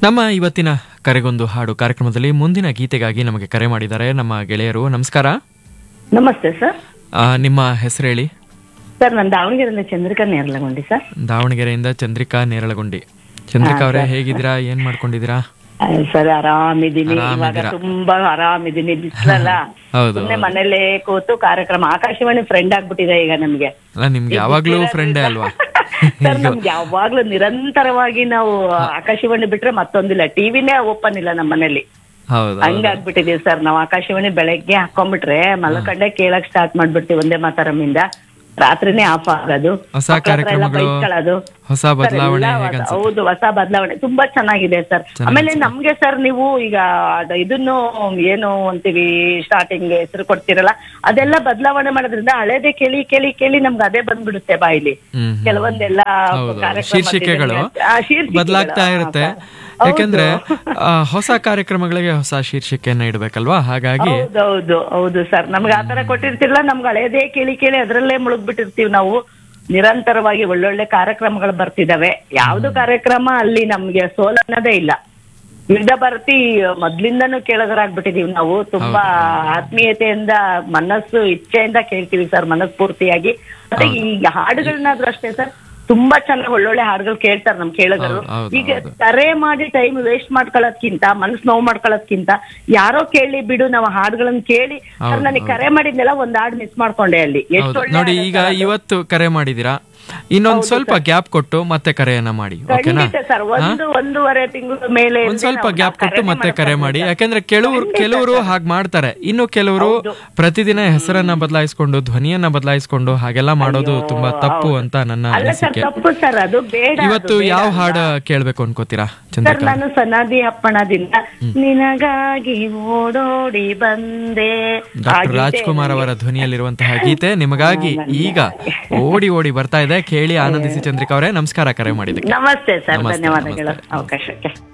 ನಮ್ಮ ಇವತ್ತಿನ ಕರೆಗೊಂದು ಹಾಡು ಕಾರ್ಯಕ್ರಮದಲ್ಲಿ ಮುಂದಿನ ಗೀತೆಗಾಗಿ ನಮಗೆ ಕರೆ ಮಾಡಿದ್ದಾರೆ ನಮ್ಮ ಗೆಳೆಯರು ನಮಸ್ಕಾರ ನಮಸ್ತೆ ಸರ್ ಆ, ನಿಮ್ಮ ಹೆಸರು ಹೇಳಿ ಸರ್ ನಾನು ದಾವಣಗೆರೆಯಿಂದ ಚಂದ್ರಿಕಾ ನೇರ್ಲಗೊಂಡಿ ಸರ್ ದಾವಣಗೆರೆಯಿಂದ ಚಂದ್ರಿಕಾ ನೇರಳಗುಂಡಿ ಚಂದ್ರಿಕಾ ಅವರೇ ಹೇಗಿದ್ದೀರಾ ಏನ್ ಮಾಡ್ಕೊಂಡಿದ್ದೀರಾ ಆ, ಸರ್ ಆರಾಮಿದ್ದೀನಿ ಇವಾಗ ಆರಾಮಿದ್ದೀರಾ? ತುಂಬಾ ಆರಾಮಿದ್ದೀನಿ ಬಿಸ್ಲಲ್ಲ ಹೌದು ಸುಮ್ನೆ ಮನೇಲೆ ಕೂತು ಕಾರ್ಯಕ್ರಮ ಆಕಾಶವಾಣಿ ಫ್ರೆಂಡ್ ಆಗ್ಬಿಟ್ಟಿದೆ ಈಗ ನಮ್ಗೆ ಅಲ್ಲ ನಿಮ್ಗೆ ಯಾವಾಗ್ಲೂ ಫ್ರೆಂಡೇ ಅಲ್ವಾ ಸರ್ ನಮ್ಗೆ ಯಾವಾಗ್ಲೂ ನಿರಂತರವಾಗಿ ನಾವು ಆಕಾಶವಾಣಿ ಬಿಟ್ರೆ ಮತ್ತೊಂದಿಲ್ಲ ಟಿವಿನೇ ಓಪನ್ ಇಲ್ಲ ನಮ್ಮ ಮನೇಲಿ ಹೌದು ಹಂಗಾಗ್ಬಿಟ್ಟಿದೀವಿ ಸರ್ ನಾವು ಆಕಾಶವಾಣಿ ಬೆಳಗ್ಗೆ ಹಾಕೊಂಡ್ಬಿಟ್ರೆ ಮಲ್ಕಂಡೆ ಕೇಳಕ್ ಸ್ಟಾರ್ಟ್ ಮಾಡ್ಬಿಡ್ತೀವಿ ಒಂದೇ ಮಾತರಮಿಂದ ರಾತ್ರಿನೇ ಆಫ್ ಆಗೋದು ಹೊಸ ಮಕ್ಳ ಹತ್ರ ಎಲ್ಲ ಕಾರ್ಯಕ್ರಮಗಳು ಬೈಸ್ಕೊಳ್ಳೋದು. ಹೊಸ ಸರ್, ಬದಲಾವಣೆ ಎಲ್ಲ ಹೊಸ- ಹೇಗನ್ಸುತ್ತೆ ಹೌದು ಹೊಸ ಬದಲಾವಣೆ ತುಂಬಾ ಚೆನ್ನಾಗಿದೆ ಸರ್ ಆಮೇಲೆ ನಮ್ಗೆ ಸರ್ ನೀವು ಈಗ ಅದ್- ಇದನ್ನು ಏನು ಅಂತೀವಿ ಸ್ಟಾರ್ಟಿಂಗ್ ಹೆಸರು ಕೊಡ್ತಿರಲ್ಲ ಅದೆಲ್ಲ ಬದಲಾವಣೆ ಮಾಡೋದ್ರಿಂದ ಹಳೇದೇ ಕೇಳಿ ಕೇಳಿ ಕೇಳಿ ನಮ್ಗೆ ಅದೇ ಬಂದ್ಬಿಡುತ್ತೆ ಬಾಯಿಲಿ ಹ್ಮ್, ಹ್ಮ್. ಕೆಲವೊಂದೆಲ್ಲ ಹೌದು ಕಾರ್ಯಕ್ರಮ ಶೀರ್ಷಿಕೆಗಳು ಆ, ಶೀರ್ಷಿಕೆಗಳು, ಬದಲಾಗ್ತಾ ಆ, ಇರುತ್ತೆ ಹೌದು. ಯಾಕಂದ್ರೆ ಆ, ಹೊಸ ಕಾರ್ಯಕ್ರಮಗಳಿಗೆ ಹೊಸ ಶೀರ್ಷಿಕೆಯನ್ನ ಇಡ್ಬೇಕಲ್ವಾ ಹಾಗಾಗಿ ಹೌದೌದು ಹೌದು ಸರ್ ನಮ್ಗೆ ಆತರ ಕೊಟ್ಟಿರ್ತಿರಲ್ಲ ನಮ್ಗೆ ಹಳೇದೇ ಕೇಳಿ ಕೇಳಿ ಅದ್ರಲ್ಲೇ ಮುಳುಗ್ಬಿಟ್ಟಿರ್ತೀವಿ ನಾವು ನಿರಂತರವಾಗಿ ಒಳ್ಳೊಳ್ಳೆ ಕಾರ್ಯಕ್ರಮಗಳು ಬರ್ತಿದಾವೆ ಯಾವ್ದು ಕಾರ್ಯಕ್ರಮ ಅಲ್ಲಿ ನಮ್ಗೆ ಸೋಲ್ ಅನ್ನೋದೇ ಇಲ್ಲ ವಿವಿಧ ಭಾರತಿ ಮೊದ್ಲಿಂದನೂ ಕೇಳೋದರಾಗ್ಬಿಟ್ಟಿದೀವಿ ನಾವು ತುಂಬಾ ಆತ್ಮೀಯತೆಯಿಂದ ಮನಸ್ಸು ಇಚ್ಛೆಯಿಂದ ಕೇಳ್ತೀವಿ ಸರ್ ಮನಸ್ಫೂರ್ತಿಯಾಗಿ ಮತ್ತೆ ಈಗ ಹಾಡುಗಳನ್ನಾದ್ರೂ ಅಷ್ಟೇ ಸರ್ ತುಂಬಾ ಚೆನ್ನಾಗಿ ಒಳ್ಳೊಳ್ಳೆ ಹಾಡುಗಳು ಕೇಳ್ತಾರೆ ನಮ್ ಕೇಳೋದರು ಹೌದು, ಹೌದು, ಈಗ ಕರೆ ಮಾಡಿ ಟೈಮ್ ವೇಸ್ಟ್ ಮಾಡ್ಕೊಳ್ಳೋದ್ಕಿಂತ ಮನಸ್ಸು ನೋವು ಮಾಡ್ಕೊಳ್ಳೋದ್ಕಿಂತ ಯಾರೋ ಕೇಳಿ ಬಿಡು ನಾವು ಹಾಡುಗಳನ್ನ ಕೇಳಿ ಸರ್ ನನಗೆ ಕರೆ ಮಾಡಿದ್ನೆಲ್ಲ ಒಂದ್ ಹಾಡು ಮಿಸ್ ಮಾಡ್ಕೊಂಡೆ ಅಲ್ಲಿ ಎಷ್ಟು ಹೌದು ಒಳ್ಳೆ ನೋಡಿ ಈಗ ಇವತ್ತು ಕರೆ ಮಾಡಿದೀರಾ ಇನ್ನೊಂದ್ ಸ್ವಲ್ಪ ಗ್ಯಾಪ್ ಕೊಟ್ಟು ಮತ್ತೆ ಕರೆಯನ್ನ ಮಾಡಿ ಓಕೆನಾ ಖಂಡಿತ ಸರ್ ಒಂದು ಒಂದೂವರೆ ತಿಂಗಳ ಮೇಲೆ ಒಂದ್ ಸ್ವಲ್ಪ ಗ್ಯಾಪ್ ಕೊಟ್ಟು ಮತ್ತೆ ಕರೆ ಮಾಡಿ ಯಾಕಂದ್ರೆ ಕೆಲವರು ಕೆಲವರು ಹಾಗೆ ಮಾಡ್ತಾರೆ ಇನ್ನು ಕೆಲವರು ಪ್ರತಿದಿನ ಹೆಸರನ್ನ ಬದಲಾಯಿಸ್ಕೊಂಡು ಧ್ವನಿಯನ್ನ ಬದಲಾಯಿಸ್ಕೊಂಡು ಹಾಗೆಲ್ಲ ಮಾಡೋದು ತುಂಬಾ ತಪ್ಪು ಅಂತ ನನ್ನ ಅಲ್ಲ ಸರ್ ಅನಿಸಿಕೆ ತಪ್ಪು ಸರ್ ಅದು ಬೇಡ ಇವತ್ತು ಯಾವ ಹಾಡು ಕೇಳ್ಬೇಕು ಅನ್ಕೋತೀರಾ ಸರ್ ಚಂದ್ರಕಾ ನಾನು ಸನಾದಿ ಅಪ್ಪಣದಿಂದ ನಿನಗಾಗಿ ಓಡೋಡಿ ಬಂದೆ ಆ ಡಾಕ್ಟರ್ ಗೀತೆ ರಾಜ್ಕುಮಾರ್ ಅವರ ಧ್ವನಿಯಲ್ಲಿರುವಂತಹ ಗೀತೆ ನಿಮಗಾಗಿ ಈಗ ಓಡಿ ಓಡಿ ಬರ್ತಾ ಇದೆ ಕೇಳಿ ಆನಂದಿಸಿ ಚಂದ್ರಿಕಾ ಅವರೇ ನಮಸ್ಕಾರ ಕರೆ ಮಾಡಿದ್ದಕ್ಕೆ ನಮಸ್ತೆ ಸರ್ ನಮಸ್ತೆ, ಧನ್ಯವಾದಗಳು ನಮಸ್ತೆ. ಅವಕಾಶಕ್ಕೆ